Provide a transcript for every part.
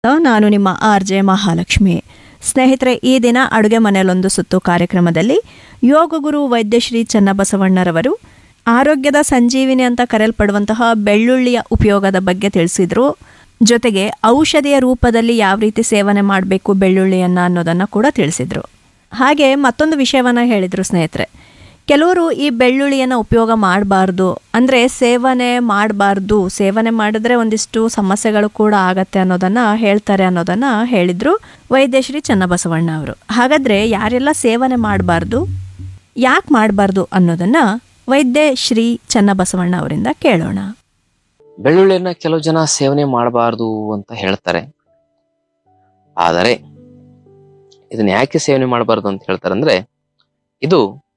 ನಾನು ನಿಮ್ಮ R J Mahalakshmi ಸ್ನೇಹಿತರೆ ಈ ದಿನ ಅಡುಗೆ ಮನೆಯಲ್ಲೊಂದು ಸುತ್ತು ಕಾರ್ಯಕ್ರಮದಲ್ಲಿ ಯೋಗ ಗುರು ವೈದ್ಯಶ್ರೀ ಚನ್ನಬಸವಣ್ಣರವರು ಆರೋಗ್ಯದ ಸಂಜೀವಿನಿ ಅಂತ ಕರೆಯಲ್ಪಡುವಂತಹ ಬೆಳ್ಳುಳ್ಳಿಯ ಉಪಯೋಗದ ಬಗ್ಗೆ ತಿಳಿಸಿದ್ರು ಜೊತೆಗೆ ಔಷಧಿಯ ರೂಪದಲ್ಲಿ ಯಾವ ರೀತಿ ಸೇವನೆ ಮಾಡಬೇಕು ಬೆಳ್ಳುಳ್ಳಿಯನ್ನು ಅನ್ನೋದನ್ನು ಕೂಡ ತಿಳಿಸಿದ್ರು ಹಾಗೆ ಮತ್ತೊಂದು ವಿಷಯವನ್ನು ಹೇಳಿದರು ಸ್ನೇಹಿತರೆ ಕೆಲವರು ಈ ಬೆಳ್ಳುಳ್ಳಿಯನ್ನು ಉಪಯೋಗ ಮಾಡಬಾರ್ದು ಅಂದರೆ ಸೇವನೆ ಮಾಡಬಾರ್ದು ಸೇವನೆ ಮಾಡಿದ್ರೆ ಒಂದಿಷ್ಟು ಸಮಸ್ಯೆಗಳು ಕೂಡ ಆಗತ್ತೆ ಅನ್ನೋದನ್ನು ಹೇಳ್ತಾರೆ ಅನ್ನೋದನ್ನು ಹೇಳಿದರು ವೈದ್ಯಶ್ರೀ ಚನ್ನಬಸವಣ್ಣ ಅವರು ಹಾಗಾದರೆ ಯಾರೆಲ್ಲ ಸೇವನೆ ಮಾಡಬಾರ್ದು ಯಾಕೆ ಮಾಡಬಾರ್ದು ಅನ್ನೋದನ್ನು ವೈದ್ಯ ಶ್ರೀ ಚನ್ನಬಸವಣ್ಣ ಅವರಿಂದ ಕೇಳೋಣ ಬೆಳ್ಳುಳ್ಳಿಯನ್ನ ಕೆಲವು ಜನ ಸೇವನೆ ಮಾಡಬಾರ್ದು ಅಂತ ಹೇಳ್ತಾರೆ ಆದರೆ ಇದನ್ನ ಯಾಕೆ ಸೇವನೆ ಮಾಡಬಾರ್ದು ಅಂತ ಹೇಳ್ತಾರೆ ಅಂದ್ರೆ ಇದು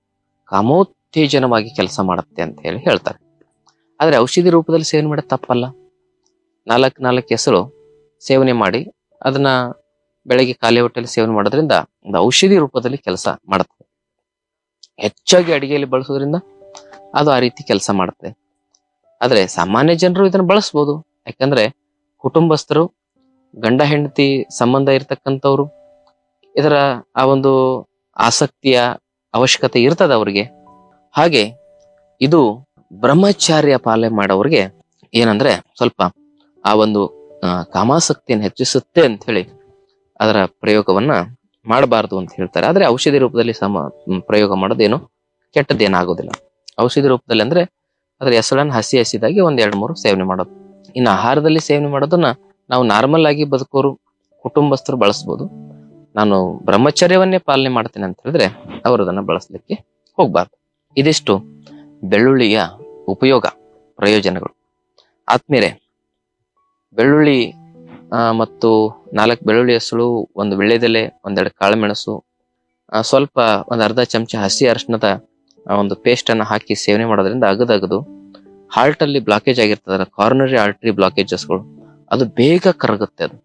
ಕಾಮೋತ್ತೇಜನವಾಗಿ ಕೆಲಸ ಮಾಡುತ್ತೆ ಅಂತ ಹೇಳಿ ಹೇಳ್ತಾರೆ ಆದ್ರೆ ಔಷಧಿ ರೂಪದಲ್ಲಿ ಸೇವನೆ ಮಾಡೋದು ತಪ್ಪಲ್ಲ ನಾಲ್ಕು ನಾಲ್ಕು ಹೆಸರು ಸೇವನೆ ಮಾಡಿ ಅದನ್ನ ಬೆಳಗ್ಗೆ ಖಾಲಿ ಹೊಟ್ಟೆಯಲ್ಲಿ ಸೇವನೆ ಮಾಡೋದ್ರಿಂದ ಒಂದು ಔಷಧಿ ರೂಪದಲ್ಲಿ ಕೆಲಸ ಮಾಡುತ್ತೆ ಹೆಚ್ಚಾಗಿ ಅಡಿಗೆಯಲ್ಲಿ ಬಳಸೋದ್ರಿಂದ ಅದು ಆ ರೀತಿ ಕೆಲಸ ಮಾಡುತ್ತೆ ಆದ್ರೆ ಸಾಮಾನ್ಯ ಜನರು ಇದನ್ನ ಬಳಸ್ಬೋದು ಯಾಕಂದ್ರೆ ಕುಟುಂಬಸ್ಥರು ಗಂಡ ಹೆಂಡತಿ ಸಂಬಂಧ ಇರ್ತಕ್ಕಂಥವ್ರು ಇದರ ಆ ಒಂದು ಆಸಕ್ತಿಯ ಅವಶ್ಯಕತೆ ಇರ್ತದ ಅವ್ರಿಗೆ ಹಾಗೆ ಇದು ಬ್ರಹ್ಮಚಾರ್ಯ ಪಾಲನೆ ಮಾಡೋರಿಗೆ ಏನಂದ್ರೆ ಸ್ವಲ್ಪ ಆ ಒಂದು ಆ, ಕಾಮಾಸಕ್ತಿಯನ್ನು ಹೆಚ್ಚಿಸುತ್ತೆ ಅಂತ ಹೇಳಿ ಅದರ ಪ್ರಯೋಗವನ್ನ ಮಾಡಬಾರ್ದು ಅಂತ ಹೇಳ್ತಾರೆ ಆದ್ರೆ ಔಷಧಿ ರೂಪದಲ್ಲಿ ಸಮ ಮ್, ಪ್ರಯೋಗ ಮಾಡೋದೇನು ಕೆಟ್ಟದ್ದೇನಾಗೋದಿಲ್ಲ ಔಷಧಿ ರೂಪದಲ್ಲಿ ಅಂದ್ರೆ ಅದ್ರ ಹೆಸಳನ್ನ ಹಸಿ ಹಸಿದಾಗಿ ಒಂದ್ ಎರಡ್ ಮೂರು ಸೇವನೆ ಮಾಡೋದು ಇನ್ನು ಆಹಾರದಲ್ಲಿ ಸೇವನೆ ಮಾಡೋದನ್ನ ನಾವು ನಾರ್ಮಲ್ ಆಗಿ ಬದುಕೋರು ಕುಟುಂಬಸ್ಥರು ಬಳಸ್ಬೋದು ನಾನು ಬ್ರಹ್ಮಚರ್ಯವನ್ನೇ ಪಾಲನೆ ಮಾಡ್ತೇನೆ ಅಂತ ಹೇಳಿದ್ರೆ ಅವರು ಅದನ್ನ ಬಳಸಲಿಕ್ಕೆ ಹೋಗ್ಬಾರ್ದು ಇದಿಷ್ಟು ಬೆಳ್ಳುಳ್ಳಿಯ ಉಪಯೋಗ ಪ್ರಯೋಜನಗಳು ಆದ್ಮೇಲೆ ಬೆಳ್ಳುಳ್ಳಿ ಆ, ಮತ್ತು ನಾಲ್ಕು ಬೆಳ್ಳುಳ್ಳಿ ಹೆಸಳು ಒಂದು ವಿಳ್ಳೆದೆಲೆ ಒಂದೆರಡು ಕಾಳುಮೆಣಸು ಆ, ಸ್ವಲ್ಪ ಒಂದ್ ಅರ್ಧ ಚಮಚ ಹಸಿ ಅರಿಶಿಣದ ಆ ಒಂದು ಪೇಸ್ಟ್ ಅನ್ನ ಹಾಕಿ ಸೇವನೆ ಮಾಡೋದ್ರಿಂದ ಅಗದಗದು ಹಾರ್ಟ್ ಅಲ್ಲಿ ಬ್ಲಾಕೇಜ್ ಆಗಿರ್ತದಲ್ಲ ಕಾರ್ನರಿ ಆರ್ಟರಿ ಬ್ಲಾಕೇಜಸ್ಗಳು ಅದು ಬೇಗ ಕರಗುತ್ತೆ ಅದು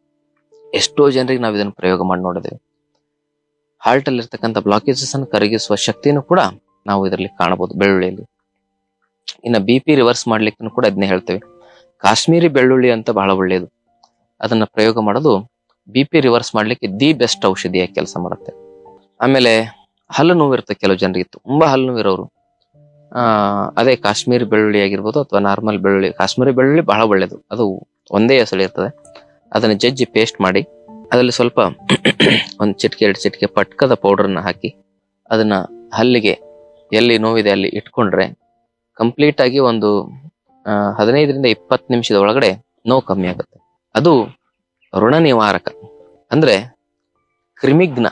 ಎಷ್ಟೋ ಜನರಿಗೆ ನಾವು ಇದನ್ನು ಪ್ರಯೋಗ ಮಾಡಿ ನೋಡಿದ್ದೇವೆ ಹಾರ್ಟ್ ಅಲ್ಲಿ ಇರ್ತಕ್ಕಂಥ ಬ್ಲಾಕೇಜಸ್ ಅನ್ನು ಕರಗಿಸುವ ಶಕ್ತಿನೂ ಕೂಡ ನಾವು ಇದರಲ್ಲಿ ಕಾಣಬಹುದು ಬೆಳ್ಳುಳ್ಳಿಯಲ್ಲಿ ಇನ್ನು ಬಿ ಪಿ ರಿವರ್ಸ್ ಮಾಡ್ಲಿಕ್ಕೂ ಕೂಡ ಇದನ್ನೇ ಹೇಳ್ತೇವೆ ಕಾಶ್ಮೀರಿ ಬೆಳ್ಳುಳ್ಳಿ ಅಂತ ಬಹಳ ಒಳ್ಳೆಯದು ಅದನ್ನ ಪ್ರಯೋಗ ಮಾಡೋದು ಬಿ ಪಿ ರಿವರ್ಸ್ ಮಾಡ್ಲಿಕ್ಕೆ ದಿ ಬೆಸ್ಟ್ ಔಷಧಿಯಾಗಿ ಕೆಲಸ ಮಾಡುತ್ತೆ ಆಮೇಲೆ ಹಲ್ಲು ನೋವು ಇರುತ್ತೆ ಕೆಲವು ಜನರಿಗೆ ತುಂಬಾ ಹಲ್ಲು ನೋವು ಇರೋರು ಆ ಅದೇ ಕಾಶ್ಮೀರಿ ಬೆಳ್ಳುಳ್ಳಿ ಆಗಿರ್ಬೋದು ಅಥವಾ ನಾರ್ಮಲ್ ಬೆಳ್ಳುಳ್ಳಿ ಕಾಶ್ಮೀರಿ ಬೆಳ್ಳುಳ್ಳಿ ಬಹಳ ಒಳ್ಳೇದು ಅದು ಒಂದೇ ಹೆಸಳು ಇರ್ತದೆ ಅದನ್ನ ಜಜ್ಜಿ ಪೇಸ್ಟ್ ಮಾಡಿ ಅದರಲ್ಲಿ ಸ್ವಲ್ಪ ಒಂದು ಚಿಟಿಕೆ ಎರಡು ಚಿಟಿಕೆ ಪಟ್ಕದ ಪೌಡರ್ನ ಹಾಕಿ ಅದನ್ನ ಹಲ್ಲಿಗೆ ಎಲ್ಲಿ ನೋವಿದೆ ಅಲ್ಲಿ ಇಟ್ಕೊಂಡ್ರೆ ಕಂಪ್ಲೀಟ್ ಆಗಿ ಒಂದು ಆ, ಹದಿನೈದರಿಂದ ಇಪ್ಪತ್ತು ನಿಮಿಷದ ಒಳಗಡೆ ನೋವು ಕಮ್ಮಿ ಆಗುತ್ತೆ ಅದು ಋಣ ನಿವಾರಕ ಅಂದ್ರೆ ಕ್ರಿಮಿಗ್ನ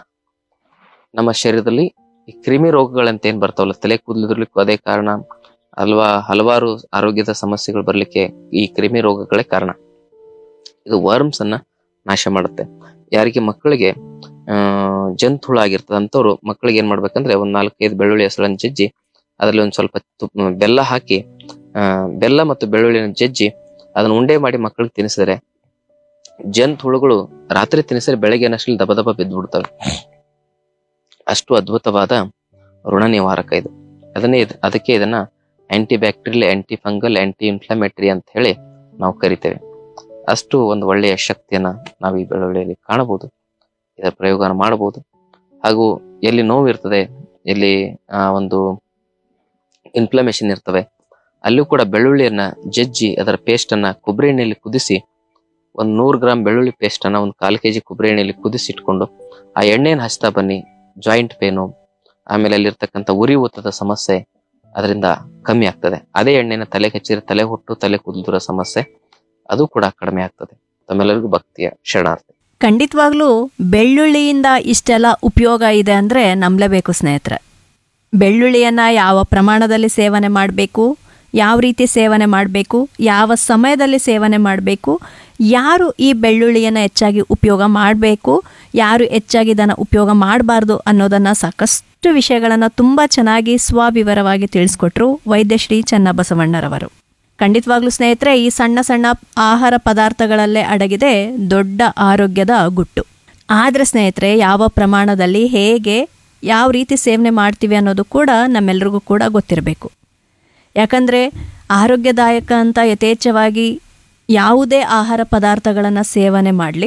ನಮ್ಮ ಶರೀರದಲ್ಲಿ ಈ ಕ್ರಿಮಿ ರೋಗಗಳಂತ ಏನ್ ಬರ್ತಾವಲ್ಲ ತಲೆ ಕೂದಲಿರ್ಲಿಕ್ಕೂ ಅದೇ ಕಾರಣ ಅಲ್ವಾ ಹಲವಾರು ಆರೋಗ್ಯದ ಸಮಸ್ಯೆಗಳು ಬರ್ಲಿಕ್ಕೆ ಈ ಕ್ರಿಮಿ ರೋಗಗಳೇ ಕಾರಣ ಇದು ವರ್ಮ್ಸ್ ಅನ್ನ ನಾಶ ಮಾಡುತ್ತೆ ಯಾರಿಗೆ ಮಕ್ಕಳಿಗೆ ಆ ಜಂತುಹುಳ ಆಗಿರ್ತದೆ ಅಂತವ್ರು ಮಕ್ಕಳಿಗೆ ಏನ್ ಮಾಡ್ಬೇಕಂದ್ರೆ ಒಂದ್ ನಾಲ್ಕೈದು ಬೆಳ್ಳುಳ್ಳಿ ಹೆಸರನ್ನ ಜಜ್ಜಿ ಅದರಲ್ಲಿ ಒಂದ್ ಸ್ವಲ್ಪ ತುಪ್ಪ ಬೆಲ್ಲ ಹಾಕಿ ಆ ಬೆಲ್ಲ ಮತ್ತು ಬೆಳ್ಳುಳ್ಳಿನ ಜಜ್ಜಿ ಅದನ್ನ ಉಂಡೆ ಮಾಡಿ ಮಕ್ಕಳಿಗೆ ತಿನ್ನಿಸಿದ್ರೆ ಜಂತುಹುಳುಗಳು ರಾತ್ರಿ ತಿನ್ನಿಸಿದ್ರೆ ಬೆಳಗ್ಗೆ ಅನ್ನಷ್ಟಲ್ಲಿ ದಬ ದಬ ಬಿದ್ದು ಬಿಡ್ತವೆ ಅಷ್ಟು ಅದ್ಭುತವಾದ ಋಣ ನಿವಾರಕ ಇದು ಅದನ್ನೇ ಇದ್- ಅದಕ್ಕೆ ಇದನ್ನ anti bacterial anti fungal anti inflammatory ಅಂತ ಹೇಳಿ ನಾವು ಕರಿತೇವೆ ಅಷ್ಟು ಒಂದು ಒಳ್ಳೆಯ ಶಕ್ತಿಯನ್ನ ನಾವು ಈ ಬೆಳ್ಳುಳ್ಳಿಯಲ್ಲಿ ಕಾಣಬಹುದು ಇದರ ಪ್ರಯೋಗನ ಮಾಡಬಹುದು ಹಾಗೂ ಎಲ್ಲಿ ನೋವು ಇರ್ತದೆ ಎಲ್ಲಿ ಆ ಒಂದು ಇನ್ಫ್ಲಮೇಷನ್ ಇರ್ತವೆ ಅಲ್ಲೂ ಕೂಡ ಬೆಳ್ಳುಳ್ಳಿಯನ್ನ ಜಜ್ಜಿ ಅದರ ಪೇಸ್ಟ್ ಅನ್ನ ಕೊಬ್ಬರಿ ಎಣ್ಣೆಯಲ್ಲಿ ಕುದಿಸಿ ಒಂದ್ ನೂರು ಗ್ರಾಮ್ ಬೆಳ್ಳುಳ್ಳಿ ಪೇಸ್ಟ್ ಅನ್ನ ಒಂದು ಕಾಲು ಕೆಜಿ ಕೊಬ್ಬರಿ ಎಣ್ಣೆಯಲ್ಲಿ ಕುದಿಸಿ ಇಟ್ಕೊಂಡು ಆ ಎಣ್ಣೆಯನ್ನು ಹಚ್ತಾ ಬನ್ನಿ ಜಾಯಿಂಟ್ ಪೇನು ಆಮೇಲೆ ಅಲ್ಲಿರ್ತಕ್ಕಂಥ ಉರಿ ಊತದ ಸಮಸ್ಯೆ ಅದರಿಂದ ಕಮ್ಮಿ ಆಗ್ತದೆ ಅದೇ ಎಣ್ಣೆನ ತಲೆಗೆ ಹಚ್ಚಿದ್ರೆ ತಲೆ ಹುಟ್ಟು ತಲೆ ಕೂದಲಿರೋ ಸಮಸ್ಯೆ ಅದು ಕೂಡ ಕಡಿಮೆ ಆಗ್ತದೆ ತಮ್ಮೆಲ್ಲರಿಗೂ ಭಕ್ತಿಯ ಶರಣಾರ್ಥಿ ಖಂಡಿತವಾಗ್ಲೂ ಬೆಳ್ಳುಳ್ಳಿಯಿಂದ ಇಷ್ಟೆಲ್ಲ ಉಪಯೋಗ ಇದೆ ಅಂದರೆ ನಂಬಲೇಬೇಕು ಸ್ನೇಹಿತರೆ ಬೆಳ್ಳುಳ್ಳಿಯನ್ನು ಯಾವ ಪ್ರಮಾಣದಲ್ಲಿ ಸೇವನೆ ಮಾಡಬೇಕು ಯಾವ ರೀತಿ ಸೇವನೆ ಮಾಡಬೇಕು ಯಾವ ಸಮಯದಲ್ಲಿ ಸೇವನೆ ಮಾಡಬೇಕು ಯಾರು ಈ ಬೆಳ್ಳುಳ್ಳಿಯನ್ನು ಹೆಚ್ಚಾಗಿ ಉಪಯೋಗ ಮಾಡಬೇಕು ಯಾರು ಹೆಚ್ಚಾಗಿ ಇದನ್ನು ಉಪಯೋಗ ಮಾಡಬಾರ್ದು ಅನ್ನೋದನ್ನು ಸಾಕಷ್ಟು ವಿಷಯಗಳನ್ನು ತುಂಬ ಚೆನ್ನಾಗಿ ಸ್ವವಿವರವಾಗಿ ತಿಳಿಸ್ಕೊಟ್ರು ವೈದ್ಯಶ್ರೀ ಚನ್ನಬಸವಣ್ಣರವರು ಖಂಡಿತವಾಗ್ಲೂ ಸ್ನೇಹಿತರೆ ಈ ಸಣ್ಣ ಸಣ್ಣ ಆಹಾರ ಪದಾರ್ಥಗಳಲ್ಲೇ ಅಡಗಿದೆ ದೊಡ್ಡ ಆರೋಗ್ಯದ ಗುಟ್ಟು ಆದರೆ ಸ್ನೇಹಿತರೆ ಯಾವ ಪ್ರಮಾಣದಲ್ಲಿ ಹೇಗೆ ಯಾವ ರೀತಿ ಸೇವನೆ ಮಾಡ್ತೀವಿ ಅನ್ನೋದು ಕೂಡ ನಮ್ಮೆಲ್ರಿಗೂ ಕೂಡ ಗೊತ್ತಿರಬೇಕು ಯಾಕಂದರೆ ಆರೋಗ್ಯದಾಯಕ ಅಂತ ಯಥೇಚ್ಛವಾಗಿ ಯಾವುದೇ ಆಹಾರ ಪದಾರ್ಥಗಳನ್ನು ಸೇವನೆ ಮಾಡಲಿ